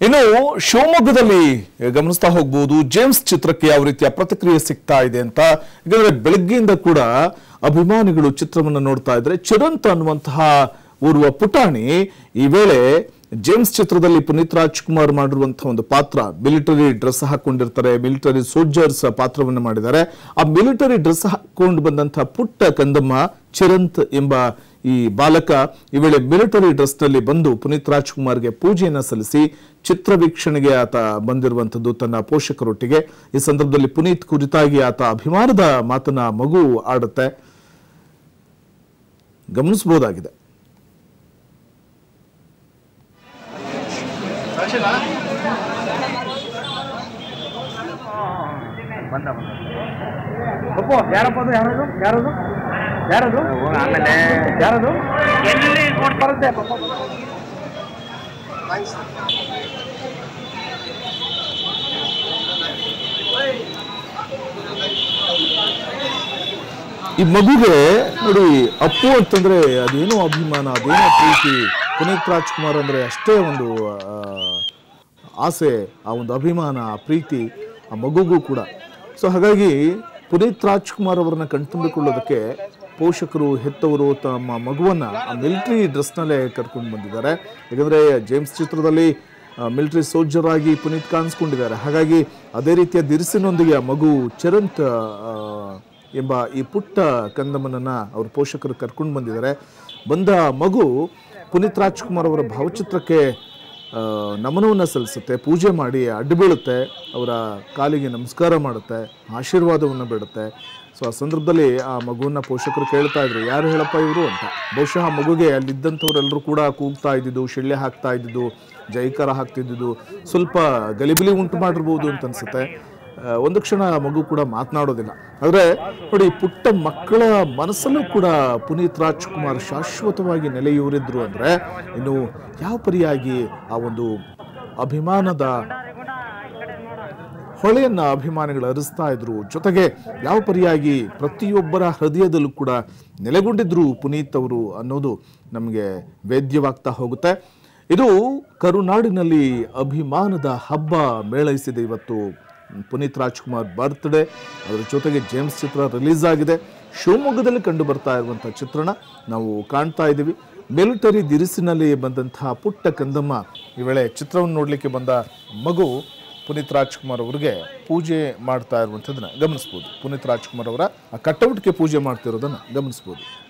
ಇನ್ನು ಶಿವಮೊಗ್ಗದಲ್ಲಿ ಗಮನಿಸ್ತಾ ಹೋಗ್ಬೋದು ಜೇಮ್ಸ್ ಚಿತ್ರಕ್ಕೆ ಯಾವ ರೀತಿಯ ಪ್ರತಿಕ್ರಿಯೆ ಸಿಗ್ತಾ ಇದೆ ಅಂತ ಯಾಕಂದ್ರೆ ಬೆಳಗ್ಗೆಯಿಂದ ಕೂಡ ಅಭಿಮಾನಿಗಳು ಚಿತ್ರವನ್ನು ನೋಡ್ತಾ ಇದ್ರೆ ಚಿರಂತ್ ಅನ್ನುವಂತಹ ಓರ್ವ ಪುಟಾಣಿ ಈ ವೇಳೆ ಜೇಮ್ಸ್ ಚಿತ್ರದಲ್ಲಿ ಪುನೀತ್ ರಾಜ್ಕುಮಾರ್ ಮಾಡಿರುವಂತಹ ಒಂದು ಪಾತ್ರ ಮಿಲಿಟರಿ ಡ್ರೆಸ್ ಹಾಕೊಂಡಿರ್ತಾರೆ ಮಿಲಿಟರಿ ಸೋಲ್ಜರ್ಸ್ ಪಾತ್ರವನ್ನು ಮಾಡಿದ್ದಾರೆ ಆ ಮಿಲಿಟರಿ ಡ್ರೆಸ್ ಹಾಕೊಂಡು ಬಂದಂತಹ ಪುಟ್ಟ ಕಂದಮ್ಮ ಚಿರಂತ್ ಎಂಬ ಈ ಬಾಲಕ ಈ ವೇಳೆ ಮಿಲಿಟರಿ ಡ್ರೆಸ್ ನಲ್ಲಿ ಬಂದು ಪುನೀತ್ ರಾಜ್ಕುಮಾರ್ಗೆ ಪೂಜೆಯನ್ನ ಸಲ್ಲಿಸಿ ಚಿತ್ರ ವೀಕ್ಷಣೆಗೆ ಆತ ಬಂದಿರುವಂತದ್ದು ತನ್ನ ಪೋಷಕರೊಟ್ಟಿಗೆ ಈ ಸಂದರ್ಭದಲ್ಲಿ ಪುನೀತ್ ಕುರಿತಾಗಿ ಆತ ಅಭಿಮಾನದ ಮಾತನ್ನ ಮಗು ಆಡುತ್ತೆ ಗಮನಿಸಬಹುದಾಗಿದೆ ಬಂದ ಬಂದ ಪಪ್ಪು ಯಾರಪ್ಪ ಅದು ಯಾರದು ಯಾರದು ಯಾರದು ಆಮೇಲೆ ಯಾರದು ಎಲ್ಲಿ ಬರುತ್ತೆ ಪಪ್ಪ ಈ ಮಗುಗೆ ನೋಡಿ ಅಪ್ಪು ಅಂತಂದ್ರೆ ಅದೇನೋ ಅಭಿಮಾನ ಅದೇನೋ ಪ್ರೀತಿ ಪುನೀತ್ ರಾಜ್ಕುಮಾರ್ ಅಂದ್ರೆ ಅಷ್ಟೇ ಒಂದು ಆ, ಆಸೆ ಆ ಒಂದು ಅಭಿಮಾನ ಆ ಪ್ರೀತಿ ಆ ಮಗುಗೂ ಕೂಡ ಸೊ ಹಾಗಾಗಿ ಪುನೀತ್ ರಾಜ್ಕುಮಾರ್ ಅವರನ್ನ ಕಣ್ತುಂಬಿಕೊಳ್ಳೋದಕ್ಕೆ ಪೋಷಕರು ಹೆತ್ತವರು ತಮ್ಮ ಮಗುವನ್ನ ಆ ಮಿಲಿಟರಿ ಡ್ರೆಸ್ನಲ್ಲೇ ಕರ್ಕೊಂಡು ಬಂದಿದ್ದಾರೆ ಯಾಕಂದ್ರೆ ಜೇಮ್ಸ್ ಚಿತ್ರದಲ್ಲಿ ಮಿಲಿಟರಿ ಸೋಲ್ಜರ್ ಆಗಿ ಪುನೀತ್ ಕಾಣಿಸ್ಕೊಂಡಿದ್ದಾರೆ ಹಾಗಾಗಿ ಅದೇ ರೀತಿಯ ದಿರಿಸಿನೊಂದಿಗೆ ಆ ಮಗು ಚರಂತ್ ಆ, ಎಂಬ ಈ ಪುಟ್ಟ ಕಂದಮ್ಮನನ್ನ ಅವ್ರ ಪೋಷಕರು ಕರ್ಕೊಂಡು ಬಂದಿದ್ದಾರೆ ಬಂದ ಮಗು ಪುನೀತ್ ರಾಜ್ಕುಮಾರ್ ಅವರ ಭಾವಚಿತ್ರಕ್ಕೆ ಆ, ನಮನವನ್ನು ಸಲ್ಲಿಸುತ್ತೆ ಪೂಜೆ ಮಾಡಿ ಅಡ್ಡು ಬೀಳುತ್ತೆ ಅವರ ಕಾಲಿಗೆ ನಮಸ್ಕಾರ ಮಾಡುತ್ತೆ ಆಶೀರ್ವಾದವನ್ನು ಬೇಡುತ್ತೆ ಸೊ ಆ ಸಂದರ್ಭದಲ್ಲಿ ಆ ಮಗುವನ್ನ ಪೋಷಕರು ಕೇಳ್ತಾ ಇದ್ರು ಯಾರು ಹೇಳಪ್ಪ ಇವರು ಅಂತ ಬಹುಶಃ ಆ ಮಗುಗೆ ಅಲ್ಲಿದ್ದಂಥವರೆಲ್ಲರೂ ಕೂಡ ಕೂಗ್ತಾ ಇದ್ದಿದ್ದು ಶಿಳ್ಳೆ ಹಾಕ್ತಾ ಇದ್ದಿದ್ದು ಜೈಕಾರ ಹಾಕ್ತಿದ್ದಿದ್ದು ಸ್ವಲ್ಪ ಗಲಿಬಿಲಿ ಉಂಟು ಮಾಡಿರ್ಬೋದು ಅಂತ ಅನ್ಸುತ್ತೆ ಆ, ಒಂದು ಕ್ಷಣ ಆ ಮಗು ಕೂಡ ಮಾತನಾಡೋದಿಲ್ಲ ಆದರೆ ನೋಡಿ ಪುಟ್ಟ ಮಕ್ಕಳ ಮನಸ್ಸಲ್ಲೂ ಕೂಡ ಪುನೀತ್ ರಾಜ್ಕುಮಾರ್ ಶಾಶ್ವತವಾಗಿ ನೆಲೆಯೂರಿದ್ರು ಅಂದ್ರೆ ಇನ್ನು ಯಾವ ಪರಿಯಾಗಿ ಆ ಒಂದು ಅಭಿಮಾನದ ಹೊಳೆಯನ್ನ ಅಭಿಮಾನಿಗಳು ಹರಿಸ್ತಾ ಇದ್ರು ಜೊತೆಗೆ ಯಾವ ಪರಿಯಾಗಿ ಪ್ರತಿಯೊಬ್ಬರ ಹೃದಯದಲ್ಲೂ ಕೂಡ ನೆಲೆಗೊಂಡಿದ್ರು ಪುನೀತ್ ಅವರು ಅನ್ನೋದು ನಮಗೆ ವೇದ್ಯವಾಗ್ತಾ ಹೋಗುತ್ತೆ ಇದು ಕರುನಾಡಿನಲ್ಲಿ ಅಭಿಮಾನದ ಹಬ್ಬ ಮೇಳೈಸಿದೆ ಇವತ್ತು ಪುನೀತ್ ರಾಜ್ಕುಮಾರ್ ಬರ್ತ್ಡೇ ಅದರ ಜೊತೆಗೆ ಜೇಮ್ಸ್ ಚಿತ್ರ ರಿಲೀಸ್ ಆಗಿದೆ ಶಿವಮೊಗ್ಗದಲ್ಲಿ ಕಂಡು ಬರ್ತಾ ಇರುವಂಥ ಚಿತ್ರಣ ನಾವು ಕಾಣ್ತಾ ಇದ್ದೀವಿ ಮಿಲಿಟರಿ ದಿರಿಸಿನಲ್ಲಿ ಬಂದಂತಹ ಪುಟ್ಟ ಕಂದಮ್ಮ ಈ ವೇಳೆ ಚಿತ್ರವನ್ನು ನೋಡಲಿಕ್ಕೆ ಬಂದ ಮಗು ಪುನೀತ್ ರಾಜ್ಕುಮಾರ್ ಅವರಿಗೆ ಪೂಜೆ ಮಾಡ್ತಾ ಇರುವಂಥದ್ದನ್ನ ಗಮನಿಸ್ಬೋದು ಪುನೀತ್ ರಾಜ್ಕುಮಾರ್ ಅವರ ಆ ಕಟೌಟ್ಗೆ ಪೂಜೆ ಮಾಡ್ತಿರೋದನ್ನ ಗಮನಿಸ್ಬೋದು